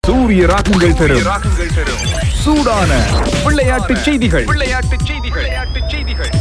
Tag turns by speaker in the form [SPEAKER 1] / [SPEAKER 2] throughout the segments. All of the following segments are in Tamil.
[SPEAKER 1] சூரிய ராகங்கள் தரும் சூடான விளையாட்டு செய்திகள் விளையாட்டு செய்திகள் விளையாட்டு செய்திகள்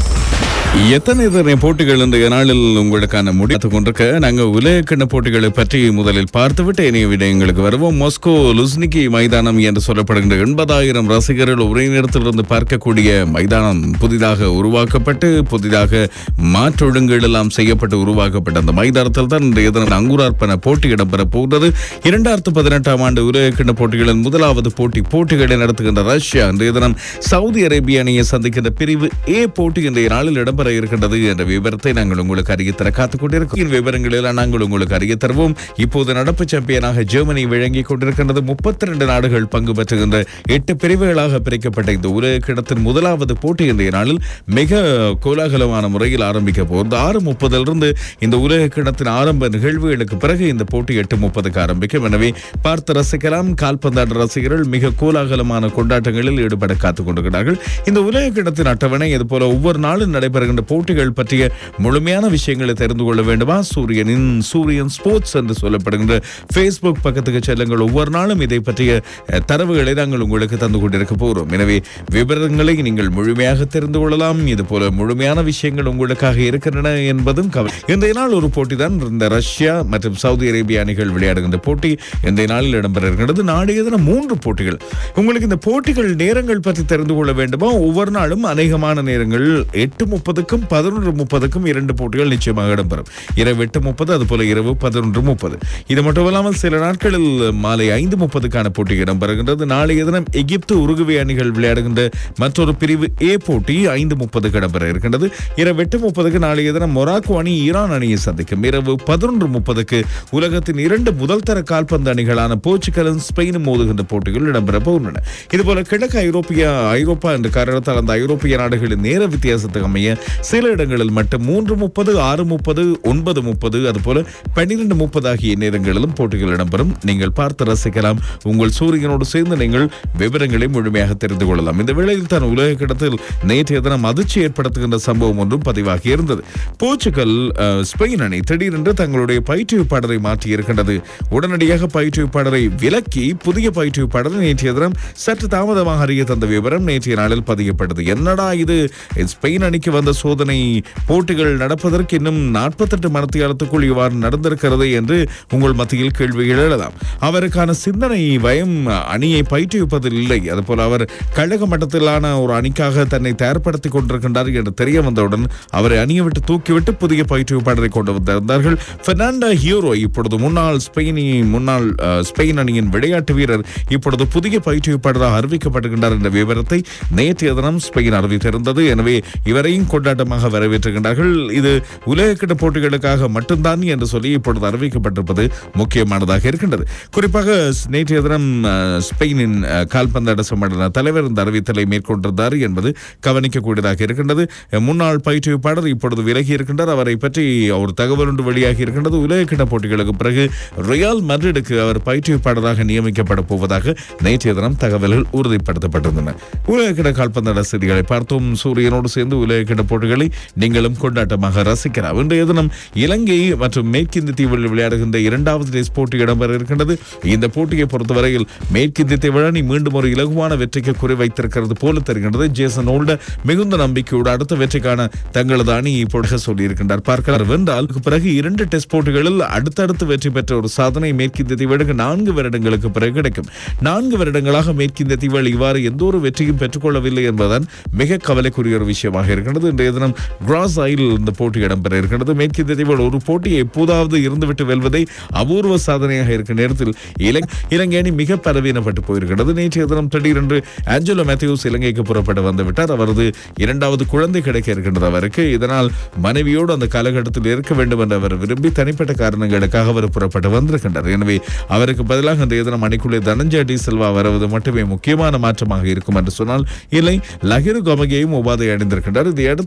[SPEAKER 2] எத்தனை எத்தனை போட்டிகள் இன்றைய நாளில் உங்களுக்கான முடித்து கொண்டிருக்க நாங்க உலகக்கிண்ண போட்டிகளை பற்றி முதலில் பார்த்துவிட்டு இனிய விடயங்களுக்கு வருவோம் மாஸ்கோ லுஸ்னிகி மைதானம் என்று சொல்லப்படுகின்ற எண்பதாயிரம் ரசிகர்கள் ஒரே நேரத்திலிருந்து பார்க்கக்கூடிய மைதானம் புதிதாக உருவாக்கப்பட்டு புதிதாக மாற்றொழுங்குகள் எல்லாம் செய்யப்பட்டு உருவாக்கப்பட்ட அந்த மைதானத்தில் தான் இன்றைய தினம் அங்குரார்ப்பண போட்டி இடம்பெற போகிறது இரண்டாயிரத்து பதினெட்டாம் ஆண்டு உலகக்கிண்ண போட்டிகளின் முதலாவது போட்டி போட்டிகளை நடத்துகின்ற ரஷ்யா இன்றைய தினம் சவுதி அரேபிய அணியை சந்திக்கின்ற பிரிவு ஏ போட்டி இன்றைய நாளில் இடம்பெற இருக்கின்றது என்ற விவரத்தை நாங்கள் உங்களுக்கு அறிய தர காத்துக் கொண்டிருக்கிறோம் இந்த விவரங்களில் நாங்கள் உங்களுக்கு அறிய தருவோம் இப்போது நடப்பு சாம்பியனாக ஜெர்மனி விளங்கிக் கொண்டிருக்கின்றது முப்பத்தி ரெண்டு நாடுகள் பங்கு பெற்றுகின்ற எட்டு பிரிவுகளாக பிரிக்கப்பட்ட இந்த உலக கிடத்தின் முதலாவது போட்டி இன்றைய நாளில் மிக கோலாகலமான முறையில் ஆரம்பிக்க போகிறது ஆறு முப்பதிலிருந்து இந்த உலக கிடத்தின் ஆரம்ப நிகழ்வுகளுக்கு பிறகு இந்த போட்டி எட்டு முப்பதுக்கு ஆரம்பிக்கும் எனவே பார்த்து ரசிக்கலாம் கால்பந்தாட்ட ரசிகர்கள் மிக கோலாகலமான கொண்டாட்டங்களில் ஈடுபட காத்துக் கொண்டிருக்கிறார்கள் இந்த உலக கிடத்தின் அட்டவணை இது போல ஒவ்வொரு நாளும் நடைபெறுகின்ற போட்டிகள் பற்றிய முழுமையான விஷயங்களை தெரிந்து கொள்ள வேண்டுமா சூரியனின் சூரியன் ஸ்போர்ட்ஸ் என்று சொல்லப்படுகின்ற ஃபேஸ்புக் பக்கத்துக்கு செல்லுங்கள் ஒவ்வொரு நாளும் இதை பற்றிய அஹ், தரவுகளை நாங்கள் உங்களுக்கு தந்து கொண்டிருக்க போகிறோம் எனவே விவரங்களை நீங்கள் முழுமையாக தெரிந்து கொள்ளலாம் இது போல முழுமையான விஷயங்கள் உங்களுக்காக இருக்கின்றன என்பதும் கவலை இன்றைய நாள் ஒரு போட்டி தான் இந்த ரஷ்யா மற்றும் சவுதி அரேபிய அணிகள் விளையாடுகின்ற போட்டி இன்றைய நாளில் இடம்பெற இருக்கிறது நாளைய தினம் மூன்று போட்டிகள் உங்களுக்கு இந்த போட்டிகள் நேரங்கள் பற்றி தெரிந்து கொள்ள வேண்டுமா ஒவ்வொரு நாளும் அநேகமான நேரங்கள் எட்டு முப்பதுக்கும் பதினொன்று முப்பதுக்கும் இரண்டு போட்டிகள் நிச்சயமாக இடம்பெறும் இரவு எட்டு முப்பது அது போல இரவு பதினொன்று முப்பது இது மட்டுமல்லாமல் சில நாட்களில் மாலை ஐந்து முப்பதுக்கான போட்டி இடம்பெறுகின்றது நாளைய தினம் எகிப்து உருகுவே அணிகள் விளையாடுகின்ற மற்றொரு பிரிவு ஏ போட்டி ஐந்து முப்பதுக்கு இடம்பெற இருக்கின்றது இரவு எட்டு முப்பதுக்கு நாளைய தினம் மொராக்கோ அணி ஈரான் அணியை சந்திக்கும் இரவு பதினொன்று முப்பதுக்கு உலகத்தின் இரண்டு முதல் தர கால்பந்து அணிகளான போர்ச்சுகலும் ஸ்பெயினும் மோதுகின்ற போட்டிகள் இடம்பெற போகின்றன இதுபோல கிழக்கு ஐரோப்பிய ஐரோப்பா என்ற காரணத்தால் அந்த ஐரோப்பிய நாடுகளின் நேர வித்தியாசத்துக்கு அமைய சில இடங்களில் மட்டும் மூன்று முப்பது ஆறு முப்பது ஒன்பது முப்பது அதுபோல பன்னிரண்டு முப்பது ஆகிய நேரங்களிலும் போட்டிகள் இடம்பெறும் நீங்கள் பார்த்து ரசிக்கலாம் உங்கள் சூரியனோடு சேர்ந்து நீங்கள் விவரங்களை முழுமையாக தெரிந்து கொள்ளலாம் இந்த வேளையில் தான் உலக கிடத்தில் நேற்றைய தினம் அதிர்ச்சி ஏற்படுத்துகின்ற சம்பவம் ஒன்றும் பதிவாகி இருந்தது போர்ச்சுகல் அஹ், ஸ்பெயின் அணி திடீரென்று தங்களுடைய பயிற்றுவிப்பாளரை மாற்றி இருக்கின்றது உடனடியாக பயிற்றுவிப்பாளரை விலக்கி புதிய பயிற்றுவிப்பாளர் நேற்றைய தினம் சற்று தாமதமாக அறிய தந்த விவரம் நேற்றைய நாளில் பதியப்பட்டது என்னடா இது ஸ்பெயின் அணிக்கு வந்த சோதனை போட்டிகள் நடப்பதற்கு இன்னும் நாற்பத்தெட்டு மணித்தியாலத்துக்குள் இவ்வாறு நடந்திருக்கிறது என்று உங்கள் மத்தியில் கேள்விகள் எழலாம் அவருக்கான சிந்தனை பயம் அணியை பயிற்றுவிப்பதில் இல்லை அதுபோல அவர் கழக மட்டத்திலான ஒரு அணிக்காக தன்னை தயார்படுத்திக் கொண்டிருக்கின்றார் என்று தெரிய வந்தவுடன் அவரை அணியை விட்டு தூக்கிவிட்டு புதிய பயிற்றுவிப்பாளரை கொண்டு வந்திருந்தார்கள் பெர்னாண்டோ ஹியூரோ இப்பொழுது முன்னாள் ஸ்பெயினி முன்னாள் அஹ், ஸ்பெயின் அணியின் விளையாட்டு வீரர் இப்பொழுது புதிய பயிற்றுவிப்பாளராக அறிவிக்கப்படுகின்றார் என்ற விவரத்தை நேற்றைய தினம் ஸ்பெயின் அறிவித்திருந்தது எனவே இவரையும் கொண்டாட்டமாக வரவேற்றுகின்றார்கள் இது உலகக்கிட போட்டிகளுக்காக மட்டும்தான் என்று சொல்லி இப்பொழுது அறிவிக்கப்பட்டிருப்பது முக்கியமானதாக இருக்கின்றது குறிப்பாக ஸ்- நேற்றைய தினம் அஹ், ஸ்பெயினின் அஹ், கால்பந்தாட்ட சம்மேளன தலைவர் இந்த அறிவித்தலை மேற்கொண்டிருந்தார் என்பது கவனிக்கக்கூடியதாக இருக்கின்றது அஹ், முன்னாள் பயிற்றுவிப்பாளர் இப்பொழுது விலகி இருக்கின்றார் அவரை பற்றி ஒரு தகவல் ஒன்று வெளியாகி இருக்கின்றது உலகக்கிட போட்டிகளுக்கு பிறகு ரியால் மட்ரிடுக்கு அவர் பயிற்றுவிப்பாளராக நியமிக்கப்பட போவதாக நேற்றைய தினம் தகவல்கள் உறுதிப்படுத்தப்பட்டிருந்தன உலகக்கிட கால்பந்தாட்ட செய்திகளை பார்த்தோம் சூரியனோடு சேர்ந்து உலகக்கிட போட்டிகளை நீங்களும் கொண்டாட்டமாக ரசிக்கலாம் இன்றைய தினம் இலங்கை மற்றும் மேற்கிந்திய தீவில் விளையாடுகின்ற இரண்டாவது டெஸ்ட் போட்டி இடம்பெற இருக்கின்றது இந்த போட்டியை பொறுத்தவரையில் மேற்கிந்திய தீவு அணி மீண்டும் ஒரு இலகுவான வெற்றிக்கு குறி வைத்திருக்கிறது போல தெரிகின்றது ஜேசன் ஓல்ட மிகுந்த நம்பிக்கையோடு அடுத்த வெற்றிக்கான தங்களது அணி இப்பொழுது சொல்லியிருக்கின்றார் பார்க்கலாம் வென்றால் அதுக்கு பிறகு இரண்டு டெஸ்ட் போட்டிகளில் அடுத்தடுத்து வெற்றி பெற்ற ஒரு சாதனை மேற்கிந்திய தீவுக்கு நான்கு வருடங்களுக்கு பிறகு கிடைக்கும் நான்கு வருடங்களாக மேற்கிந்திய தீவுகள் இவ்வாறு எந்த ஒரு வெற்றியும் பெற்றுக்கொள்ளவில்லை என்பதுதான் மிக கவலைக்குரிய ஒரு விஷயமாக இருக்கின்றது இன்றைய தினம் கிராஸ் ஐல் இந்த போட்டி இடம்பெற இருக்கின்றது மேற்கிந்திய தீவுகள் ஒரு போட்டியை எப்போதாவது இருந்துவிட்டு வெல்வதை அபூர்வ சாதனையாக இருக்க நேரத்தில் இலங்கை இலங்கை அணி மிக பலவீனப்பட்டு போயிருக்கிறது நேற்றைய தினம் திடீரென்று ஆஞ்சலோ மேத்யூஸ் இலங்கைக்கு புறப்பட்டு வந்து விட்டார் அவரது இரண்டாவது குழந்தை கிடைக்க இருக்கின்றது அவருக்கு இதனால் மனைவியோடு அந்த காலகட்டத்தில் இருக்க வேண்டும் என்று அவர் விரும்பி தனிப்பட்ட காரணங்களுக்காக அவர் புறப்பட்டு வந்திருக்கின்றார் எனவே அவருக்கு பதிலாக அந்த தினம் அணிக்குள்ளே தனஞ்சய டி செல்வா வருவது மட்டுமே முக்கியமான மாற்றமாக இருக்கும் என்று சொன்னால் இல்லை லஹிரு கோமகேயும் உபாதை அடைந்திருக்கின்றார் இதை அடுத்து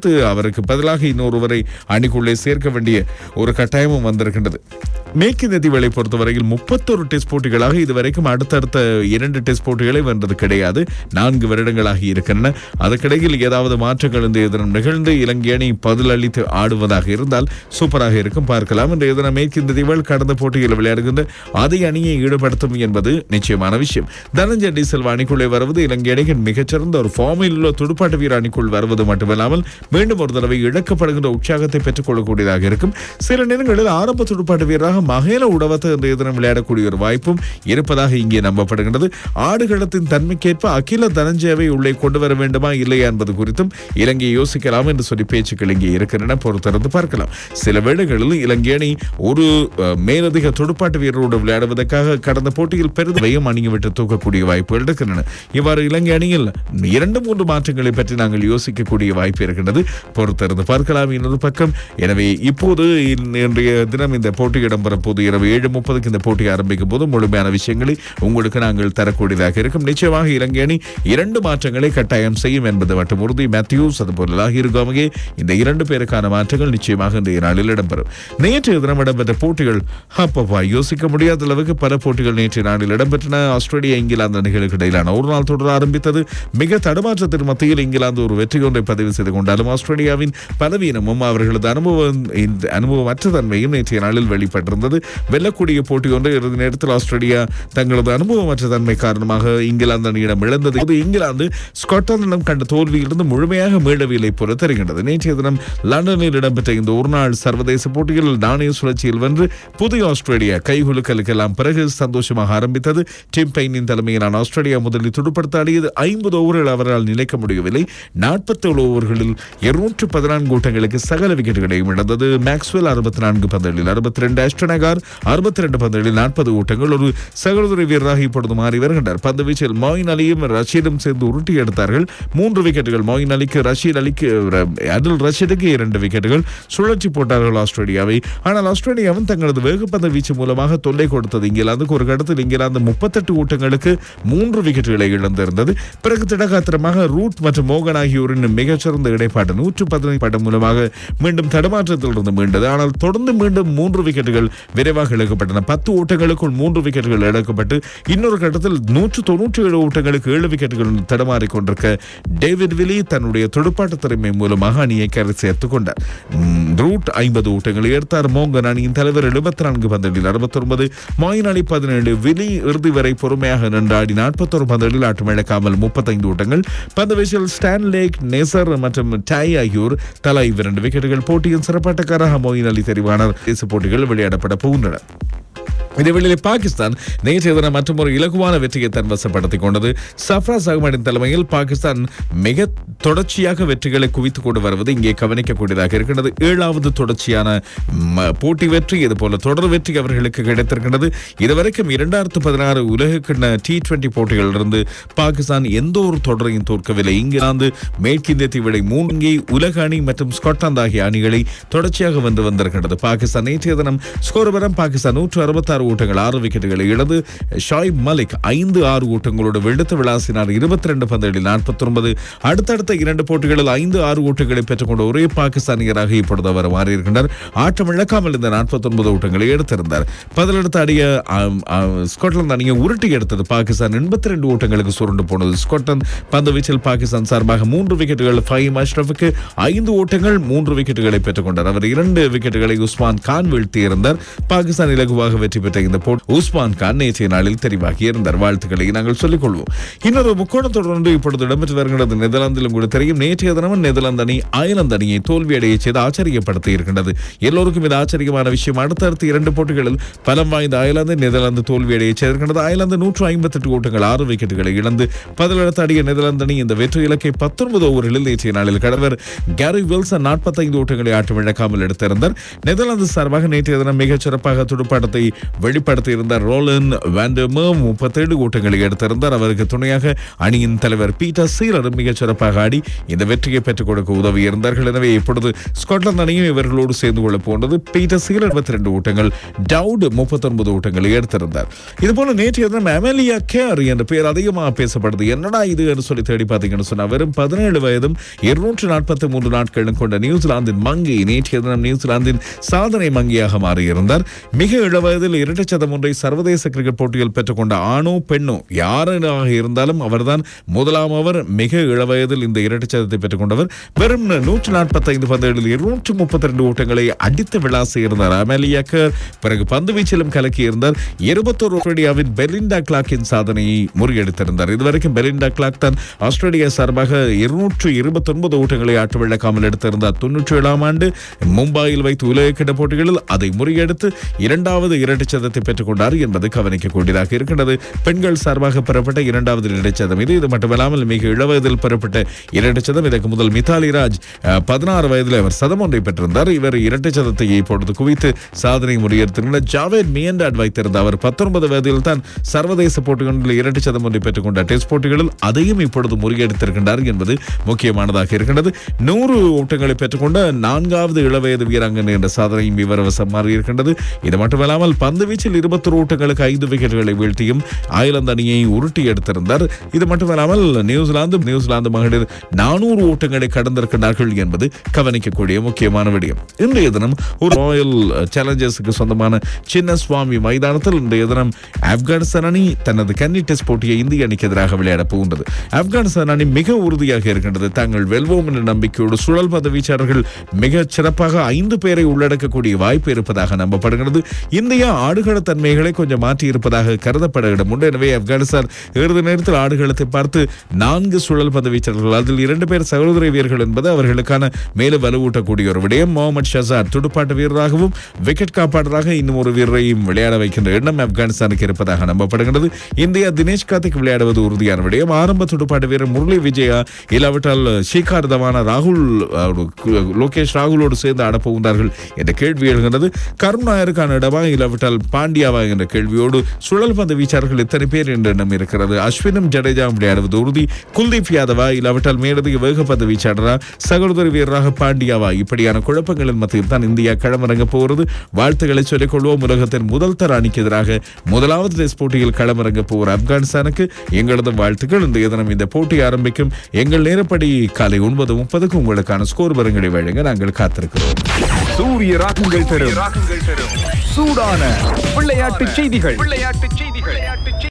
[SPEAKER 2] அடுத்து அவருக்கு பதிலாக இன்னொருவரை அணிக்குள்ளே சேர்க்க வேண்டிய ஒரு கட்டாயமும் வந்திருக்கின்றது மேற்கு நதிவளை பொறுத்தவரையில் முப்பத்தொரு டெஸ்ட் போட்டிகளாக இதுவரைக்கும் அடுத்தடுத்த இரண்டு டெஸ்ட் போட்டிகளை வென்றது கிடையாது நான்கு வருடங்களாக இருக்கின்றன அதற்கிடையில் ஏதாவது மாற்றங்கள் இந்த தினம் நிகழ்ந்து இலங்கை அணி பதிலளித்து ஆடுவதாக இருந்தால் சூப்பராக இருக்கும் பார்க்கலாம் இன்றைய தினம் மேற்கு நதிவள் கடந்த போட்டியில் விளையாடுகின்ற அதே அணியை ஈடுபடுத்தும் என்பது நிச்சயமான விஷயம் தனஞ்சய் டி செல்வா அணிக்குள்ளே வருவது இலங்கை அணியின் மிகச்சிறந்த ஒரு ஃபார்மில் உள்ள துடுப்பாட்ட வீரர் அணிக்குள் வருவது மட்டுமல்லாமல் மீண்டும் ஒரு தடவை இழக்கப்படுகின்ற உற்சாகத்தை பெற்றுக் கொள்ளக்கூடியதாக இருக்கும் சில நேரங்களில் ஆரம்ப துடுப்பாட்ட வீரராக மகேல உடவத்தை இன்றைய தினம் விளையாடக்கூடிய ஒரு வாய்ப்பும் இருப்பதாக இங்கே நம்பப்படுகின்றது ஆடுகளத்தின் தன்மைக்கேற்ப அகில தனஞ்சயவை உள்ளே கொண்டு வர வேண்டுமா இல்லையா என்பது குறித்தும் இலங்கை யோசிக்கலாம் என்று சொல்லி பேச்சுக்கள் இங்கே இருக்கின்றன பொறுத்திருந்து பார்க்கலாம் சில வேளைகளில் இலங்கை அணி ஒரு அஹ், மேலதிக துடுப்பாட்ட வீரரோடு விளையாடுவதற்காக கடந்த போட்டியில் பெரிதும் அணியை விட்டு தூக்கக்கூடிய வாய்ப்புகள் இருக்கின்றன இவ்வாறு இலங்கை அணியில் இரண்டு மூன்று மாற்றங்களை பற்றி நாங்கள் யோசிக்கக்கூடிய வாய்ப்பு இருக்கின்றது பொறுத்திருந்து பார்க்கலாம் இன்னொரு பக்கம் எனவே இப்போது இன்- இன்றைய தினம் இந்த போட்டி இடம்பெறும் போது இரவு ஏழு முப்பதுக்கு இந்த போட்டி ஆரம்பிக்கும் போது முழுமையான விஷயங்களை உங்களுக்கு நாங்கள் தரக்கூடியதாக இருக்கும் நிச்சயமாக இலங்கை அணி இரண்டு மாற்றங்களை கட்டாயம் செய்யும் என்பது மட்டும் உறுதி மேத்யூஸ் அதுபோல லாகிர் கோமகே இந்த இரண்டு பேருக்கான மாற்றங்கள் நிச்சயமாக இன்றைய நாளில் இடம்பெறும் நேற்றைய தினம் இடம்பெற்ற போட்டிகள் அப்பப்பா யோசிக்க முடியாத அளவுக்கு பல போட்டிகள் நேற்றைய நாளில் இடம்பெற்றன ஆஸ்திரேலியா இங்கிலாந்து அணிகளுக்கு இடையிலான ஒரு நாள் தொடர் ஆரம்பித்தது மிக தடுமாற்றத்தின் மத்தியில் இங்கிலாந்து ஒரு வெற்றி ஒன்றை பதிவு செய்து கொண்டாலும் ஆஸ்திரேலியாவின் பலவீனமும் அவர்களது அனுபவம் இந்த அனுபவமற்ற தன்மையும் நேற்றைய நாளில் வெளிப்பட்டிருந்தது வெல்லக்கூடிய போட்டி ஒன்று இறுதி நேரத்தில் ஆஸ்திரேலியா தங்களது அனுபவமற்ற தன்மை காரணமாக இங்கிலாந்து அணியிடம் இழந்தது இது இங்கிலாந்து ஸ்காட்லாந்திடம் கண்ட தோல்வியிலிருந்து முழுமையாக மீளவில்லை போல தெரிகின்றது நேற்றைய தினம் லண்டனில் இடம்பெற்ற இந்த ஒருநாள் சர்வதேச போட்டியில் நாணய சுழற்சியில் வென்று புதிய ஆஸ்திரேலியா கைகுலுக்கலுக்கெல்லாம் பிறகு சந்தோஷமாக ஆரம்பித்தது டிம் பெயினின் தலைமையிலான ஆஸ்திரேலியா முதலில் துடுப்படுத்த ஆடியது ஐம்பது ஓவர்கள் அவரால் நிலைக்க முடியவில்லை நாற்பத்தேழு ஓவர்களில் இருநூற்று பதினான்கு ஓட்டங்களுக்கு சகல விக்கெட்டுகளையும் இழந்தது மேக்ஸ்வெல் அறுபத்தி நான்கு பந்தலில் அறுபத்தி ரெண்டு அஸ்டனகார் அறுபத்தி ரெண்டு பந்தலில் நாற்பது ஓட்டங்கள் ஒரு சகோதரி வீரராக இப்பொழுது மாறி வருகின்றார் பந்து வீச்சில் மொயின் அலியும் ரஷீடும் சேர்ந்து உருட்டி எடுத்தார்கள் மூன்று விக்கெட்டுகள் மொயின் அலிக்கு ரஷீத் அலிக்கு ர- அதில் ரஷீதுக்கு இரண்டு விக்கெட்டுகள் சுழற்சி போட்டார்கள் ஆஸ்திரேலியாவை ஆனால் ஆஸ்திரேலியாவும் தங்களது வேகப்பந்து வீச்சு மூலமாக தொல்லை கொடுத்தது இங்கிலாந்துக்கு ஒரு கட்டத்தில் இங்கிலாந்து முப்பத்தெட்டு ஓட்டங்களுக்கு மூன்று விக்கெட்டுகளை இழந்திருந்தது பிறகு திடகாத்திரமாக ரூட் மற்றும் மோகன் ஆகியோரின் மிகச்சிறந்த இடைப்பாட்டு நூற்று பதினைந்து படம் மூலமாக மீண்டும் தடுமாற்றத்திலிருந்து மீண்டது ஆனால் தொடர்ந்து மீண்டும் மூன்று விக்கெட்டுகள் விரைவாக இழக்கப்பட்டன பத்து ஓட்டங்களுக்குள் மூன்று விக்கெட்டுகள் இழக்கப்பட்டு இன்னொரு கட்டத்தில் நூற்று தொன்னூற்றி ஏழு ஓட்டங்களுக்கு ஏழு விக்கெட்டுகள் தடுமாறிக் கொண்டிருக்க டேவிட் வில்லி தன்னுடைய துடுப்பாட்ட திறமை மூலமாக அணியை கரை சேர்த்துக் கொண்டார் ம், ரூட் ஐம்பது ஓட்டங்களை எடுத்தார் மோங்கன் அணியின் தலைவர் எழுபத்தி நான்கு பந்தலில் அறுபத்தொன்பது மாயின் அணி பதினேழு விலி இறுதி வரை பொறுமையாக நின்றாடி நாற்பத்தொரு பந்தலில் ஆட்டம் இழக்காமல் முப்பத்தைந்து ஓட்டங்கள் பந்து வீச்சில் ஸ்டான்லேக் நெசர் மற்றும் டாய் ஆகியோர் தலா இரண்டு விக்கெட்டுகள் போட்டியின் சிறப்பாட்டக்காரராக மோயின் அலி தெரிவானார் தேச போட்டிகள் விளையாடப்பட போகின்றன இதேவேளையில் பாகிஸ்தான் நேற்றைய தினம் மற்றும் ஒரு இலகுவான வெற்றியை தன் வசப்படுத்திக் கொண்டது சஃப்ராஸ் அகமதின் தலைமையில் பாகிஸ்தான் மிக தொடர்ச்சியாக வெற்றிகளை குவித்துக் கொண்டு வருவது இங்கே கவனிக்கக்கூடியதாக இருக்கின்றது ஏழாவது தொடர்ச்சியான ம, போட்டி வெற்றி இதுபோல தொடர் வெற்றி அவர்களுக்கு கிடைத்திருக்கின்றது இதுவரைக்கும் இரண்டாயிரத்து பதினாறு உலக கிண்ண டி டுவெண்டி போட்டிகளிலிருந்து பாகிஸ்தான் எந்த ஒரு தொடரையும் தோற்கவில்லை இங்கிலாந்து மேற்கிந்திய தீவிரை மூன்கி உலக அணி மற்றும் ஸ்காட்லாந்து ஆகிய அணிகளை தொடர்ச்சியாக வென்று வந்திருக்கின்றது பாகிஸ்தான் நேற்றைய தினம் ஸ்கோர்பரம் பாகிஸ்தான் நூற்று அறுபத்தாறு ஓட்டங்கள் ஆறு விக்கெட்டுகளை இழந்து ஷாயிப் மலிக் ஐந்து ஆறு ஓட்டங்களோடு வெளுத்து விளாசினார் இருபத்தி ரெண்டு பந்துகளில் நாற்பத்தி ஒன்பது அடுத்தடுத்த இரண்டு போட்டிகளில் ஐந்து ஆறு ஓட்டங்களை பெற்றுக்கொண்ட ஒரே பாகிஸ்தானியராக இப்பொழுது அவர் மாறியிருக்கின்றார் ஆட்டம் இழக்காமல் இந்த நாற்பத்தி ஒன்பது ஓட்டங்களை எடுத்திருந்தார் பதிலடுத்து அடிய ஆம், ஆம், ஸ்காட்லாந்து அணியை உருட்டி எடுத்தது பாகிஸ்தான் எண்பத்தி ரெண்டு ஓட்டங்களுக்கு சுருண்டு போனது ஸ்காட்லாந்து பந்து வீச்சில் பாகிஸ்தான் சார்பாக மூன்று விக்கெட்டுகள் ஃபஹீம் அஷ்ரஃபுக்கு ஐந்து ஓட்டங்கள் மூன்று விக்கெட்டுகளை பெற்றுக்கொண்டார் அவர் இரண்டு விக்கெட்டுகளை உஸ்மான் கான் வீழ்த்தியிருந்தார் பாகிஸ்தான் இலகுவாக வெற்றி பெற்ற இந்த போட்டி உஸ்மான் கான் நேற்றைய நாளில் தெரிவாகி இருந்தார் வாழ்த்துக்களை நாங்கள் சொல்லிக் கொள்வோம் இன்னொரு முக்கோண தொடர்ந்து இப்பொழுது இடம்பெற்று வருகிறது நெதர்லாந்திலும் கூட தெரியும் நேற்றைய தினமும் நெதர்லாந்து அணி அயர்லாந்து அணியை தோல்வியடைய செய்து ஆச்சரியப்படுத்தி இருக்கின்றது எல்லோருக்கும் இது ஆச்சரியமான விஷயம் அடுத்தடுத்த இரண்டு போட்டிகளில் பலம் வாய்ந்த அயர்லாந்து நெதர்லாந்து தோல்வியடைய செய்திருக்கின்றது அயர்லாந்து நூற்று ஐம்பத்தெட்டு ஓட்டங்கள் ஆறு விக்கெட்டுகளை இழந்து பதிலடுத்து அடிய நெதர்லாந்து அணி இந்த வெற்றி இலக்கை பத்தொன்பது ஓவர்களில் நேற்றைய நாளில் கடவர் கேரி வில்சன் நாற்பத்தைந்து ஓட்டங்களை ஆட்டம் இழக்காமல் எடுத்திருந்தார் நெதர்லாந்து சார்பாக நேற்றைய தினம் மிகச் சிறப்பாக துடுப்பாட்டத்தை வெளிப்படுத்தி இருந்தார் ரோலன் வேண்டமோ முப்பத்தேழு ஓட்டங்களை எடுத்திருந்தார் அவருக்கு துணையாக அணியின் தலைவர் பீட்டர் சீலரும் மிகச் சிறப்பாக ஆடி இந்த வெற்றியை பெற்றுக் கொடுக்க உதவி இருந்தார்கள் எனவே இப்பொழுது ஸ்காட்லாந்து அணியும் இவர்களோடு சேர்ந்து கொள்ள போன்றது பீட்டர் சீலர் இருபத்தி ரெண்டு ஓட்டங்கள் டவுட் முப்பத்தொன்பது ஓட்டங்களை எடுத்திருந்தார் இதுபோல நேற்றைய தினம் அமெலியா கேர் என்ற பெயர் அதிகமாக பேசப்படுது என்னடா இது என்று சொல்லி தேடி பார்த்தீங்கன்னு சொன்னா வெறும் பதினேழு வயதும் இருநூற்று நாற்பத்தி மூன்று நாட்களும் கொண்ட நியூசிலாந்தின் மங்கி நேற்றைய தினம் நியூசிலாந்தின் சாதனை மங்கியாக மாறியிருந்தார் மிக இளவயதில் இரட்டை சதம் ஒன்றை சர்வதேச கிரிக்கெட் போட்டியில் பெற்றுக்கொண்ட ஆணோ பெண்ணோ யாராக இருந்தாலும் அவர்தான் முதலாம் அவர் மிக இளவயதில் இந்த இரட்டை சதத்தை பெற்றுக்கொண்டவர் வெறும் நூற்று நாற்பத்தைந்து பந்துகளில் இருநூற்று முப்பத்தி ரெண்டு ஓட்டங்களை அடித்து விளாசி இருந்தார் அமெலியாக்கர் பிறகு பந்து வீச்சிலும் கலக்கி இருந்தார் இருபத்தோரு ஆஸ்திரேலியாவின் பெலிண்டா கிளாக்கின் சாதனையை முறியடித்திருந்தார் இதுவரைக்கும் பெலிண்டா கிளாக் தான் ஆஸ்திரேலியா சார்பாக இருநூற்று இருபத்தொன்பது ஓட்டங்களை ஆட்டு வெள்ளக்காமல் எடுத்திருந்தார் தொன்னூற்றி ஏழாம் ஆண்டு மும்பாயில் வைத்து உலகக்கிட போட்டிகளில் அதை முறியடித்து இரண்டாவது இரட்டை சதத்தை பெற்றுக் கொண்டார் என்பது கவனிக்கக்கூடியதாக இருக்கின்றது பெண்கள் சார்பாக பெறப்பட்ட இரண்டாவது இரட்டை சதம் இது இது மட்டுமல்லாமல் மிக இளவயதில் பெறப்பட்ட இரட்டை சதம் இதற்கு முதல் மிதாலி ராஜ் அஹ், பதினாறு வயதில் அவர் சதம் ஒன்றை பெற்றிருந்தார் இவர் இரட்டை சதத்தை இப்பொழுது குவித்து சாதனை முறியடித்திருந்தார் ஜாவேத் மியண்டாட் வைத்திருந்த அவர் பத்தொன்பது வயதில் தான் சர்வதேச போட்டிகளில் இரட்டை சதம் ஒன்றை பெற்றுக் கொண்ட டெஸ்ட் போட்டிகளில் அதையும் இப்பொழுது முறியடித்திருக்கின்றார் என்பது முக்கியமானதாக இருக்கின்றது நூறு ஓட்டங்களை பெற்றுக்கொண்ட நான்காவது இளவயது வீராங்கனை என்ற சாதனையும் இவரவசம் மாறியிருக்கின்றது இது மட்டுமல்லாமல் பந்து வீச்சில் இருபத்தொரு ஓட்டங்களுக்கு ஐந்து விக்கெட்டுகளை வீழ்த்தியும் அயர்லாந்து அணியை உருட்டி எடுத்திருந்தார் இது மட்டுமல்லாமல் நியூசிலாந்து நியூசிலாந்து மகளிர் நானூறு ஓட்டங்களை கடந்திருக்கிறார்கள் என்பது கவனிக்கக்கூடிய முக்கியமான விடயம் இன்றைய தினம் ஒரு ராயல் சேலஞ்சர்ஸுக்கு சொந்தமான சின்ன சுவாமி மைதானத்தில் இன்றைய தினம் ஆப்கானிஸ்தான் அணி தனது கன்னி டெஸ்ட் போட்டியை இந்திய அணிக்கு எதிராக விளையாட போகின்றது ஆப்கானிஸ்தான் அணி மிக உறுதியாக இருக்கின்றது தாங்கள் வெல்வோம் என்ற நம்பிக்கையோடு சுழல் பந்து வீச்சாளர்கள் மிக சிறப்பாக ஐந்து பேரை உள்ளடக்கக்கூடிய வாய்ப்பு இருப்பதாக நம்பப்படுகிறது இந்தியா ஆடுகள தன்மைகளை கொஞ்சம் மாற்றி இருப்பதாக கருதப்படுகிறது முன்பு எனவே ஆப்கானிஸ்தான் இறுதி நேரத்தில் ஆடுகளத்தை பார்த்து நான்கு சுழல் பந்து வீச்சாளர்கள் அதில் இரண்டு பேர் சகோதர வீரர்கள் என்பது அவர்களுக்கான மேலும் வலுவூட்டக்கூடிய ஒரு விடயம் முகமது ஷசாத் துடுப்பாட்ட வீரராகவும் விக்கெட் காப்பாளராக இன்னும் ஒரு வீரரையும் விளையாட வைக்கின்ற எண்ணம் ஆப்கானிஸ்தானுக்கு இருப்பதாக நம்பப்படுகிறது இந்தியா தினேஷ் கார்த்திக் விளையாடுவது உறுதியான விடயம் ஆரம்ப துடுப்பாட்ட வீரர் முரளி விஜயா இல்லாவிட்டால் ஷிகார் தவானா ராகுல் அஹ், லோகேஷ் ராகுலோடு சேர்ந்து ஆடப்போகின்றார்கள் என்ற கேள்வி எழுகிறது கருண் நாயருக்கான இடமா இல்லாவிட்டால் பாண்டியாவா என்ற கேள்வியோடு சுழல் பந்து வீச்சாளர்கள் இத்தனை பேர் என்ற எண்ணம் இருக்கிறது அஸ்வினும் ஜடேஜாவும் விளையாடுவது உறுதி குல்தீப் யாதவா இல்லாவிட்டால் மேலதிக வேகப்பந்து வீச்சாளரா சகோதர வீரராக பாண்டியாவா இப்படியான குழப்பங்களின் மத்தியில் தான் இந்தியா களமிறங்க போகிறது வாழ்த்துக்களை சொல்லிக் கொள்வோம் உலகத்தின் முதல் தர அணிக்கு எதிராக முதலாவது டெஸ்ட் போட்டியில் களமிறங்க போகிற ஆப்கானிஸ்தானுக்கு எங்களது வாழ்த்துக்கள் இந்த தினம் இந்த போட்டி ஆரம்பிக்கும் எங்கள் நேரப்படி காலை ஒன்பது முப்பதுக்கு உங்களுக்கான ஸ்கோர் வரங்களை வழங்க நாங்கள் காத்திருக்கிறோம்
[SPEAKER 1] சூரிய ராகங்கள் தரும் ராகங்கள் தரும் சூடான விளையாட்டு செய்திகள் விளையாட்டு செய்திகள்